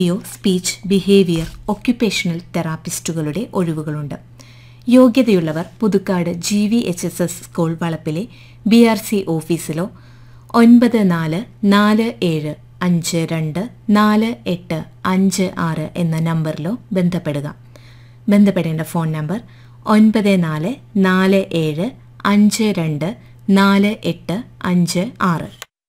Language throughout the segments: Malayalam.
യോ സ്പീച്ച് ബിഹേവിയർ ഒക്യുപേഷണൽ തെറാപ്പിസ്റ്റുകളുടെ ഒഴിവുകളുണ്ട് യോഗ്യതയുള്ളവർ Puthukkad G V H S S school വളപ്പിലെ ബി ആർ സി ഓഫീസിലോ ഒൻപത് നാല് നാല് ഏഴ് അഞ്ച് രണ്ട് നാല് എട്ട് അഞ്ച് ആറ് എന്ന നമ്പറിലോ ബന്ധപ്പെടുക ബന്ധപ്പെടേണ്ട ഫോൺ നമ്പർ ഒൻപത് നാല് നാല് ഏഴ് അഞ്ച് രണ്ട് നാല് എട്ട് അഞ്ച് ആറ്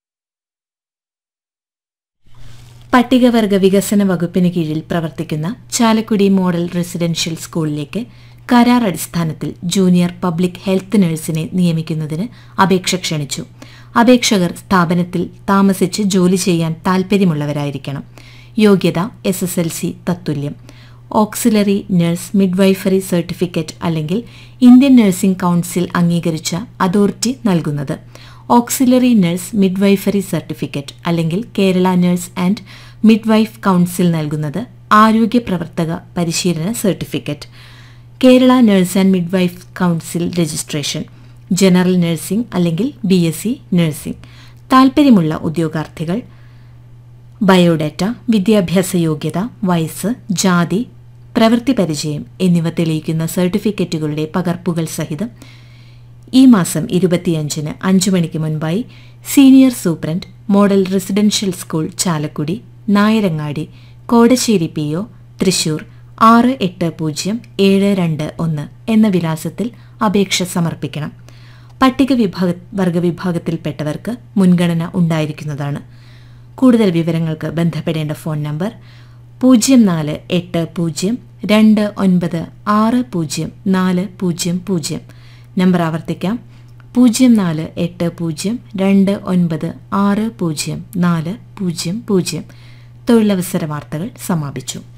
പട്ടികവർഗ വികസന വകുപ്പിന് കീഴിൽ പ്രവർത്തിക്കുന്ന ചാലക്കുടി മോഡൽ റെസിഡൻഷ്യൽ സ്കൂളിലേക്ക് കരാർ അടിസ്ഥാനത്തിൽ ജൂനിയർ പബ്ലിക് ഹെൽത്ത് നഴ്സിനെ നിയമിക്കുന്നതിന് അപേക്ഷ ക്ഷണിച്ചു അപേക്ഷകർ സ്ഥാപനത്തിൽ താമസിച്ച് ജോലി ചെയ്യാൻ താൽപ്പര്യമുള്ളവരായിരിക്കണം യോഗ്യത എസ് എസ് എൽ സി തത്തുല്യം ഓക്സിലറി നഴ്സ് മിഡ്വൈഫറി സർട്ടിഫിക്കറ്റ് അല്ലെങ്കിൽ ഇന്ത്യൻ നഴ്സിംഗ് കൗൺസിൽ അംഗീകരിച്ച അതോറിറ്റി നൽകുന്നത് ഓക്സിലറി നഴ്സ് മിഡ്വൈഫറി സർട്ടിഫിക്കറ്റ് അല്ലെങ്കിൽ Kerala nurse and midwife council നൽകുന്നത് ആരോഗ്യ പ്രവർത്തക പരിശീലന certificate Kerala nurse and midwife council registration general nursing അല്ലെങ്കിൽ ബി എസ് സി നഴ്സിംഗ് താൽപ്പര്യമുള്ള ഉദ്യോഗാർത്ഥികൾ ബയോഡാറ്റ വിദ്യാഭ്യാസ യോഗ്യത വയസ്സ് ജാതി പ്രവൃത്തി പരിചയം എന്നിവ തെളിയിക്കുന്ന സർട്ടിഫിക്കറ്റുകളുടെ പകർപ്പുകൾ സഹിതം ഈ മാസം ഇരുപത്തിയഞ്ചിന് അഞ്ചു മണിക്ക് മുൻപായി senior superintendent model residential school Chalakudy Nayarangadi Kodassery P O Thrissur ആറ് എട്ട് പൂജ്യം ഏഴ് രണ്ട് ഒന്ന് എന്ന വിലാസത്തിൽ അപേക്ഷ സമർപ്പിക്കണം പട്ടിക വിഭാഗ വർഗവിഭാഗത്തിൽപ്പെട്ടവർക്ക് മുൻഗണന ഉണ്ടായിരിക്കുന്നതാണ് കൂടുതൽ വിവരങ്ങൾക്ക് ബന്ധപ്പെടേണ്ട ഫോൺ നമ്പർ പൂജ്യം നാല് എട്ട് പൂജ്യം രണ്ട് ഒൻപത് ആറ് പൂജ്യം നാല് പൂജ്യം പൂജ്യം നമ്പർ ആവർത്തിക്കാം പൂജ്യം നാല് എട്ട് പൂജ്യം രണ്ട് ഒൻപത് ആറ് പൂജ്യം നാല് പൂജ്യം പൂജ്യം തൊഴിലവസര വാർത്തകൾ സമാപിച്ചു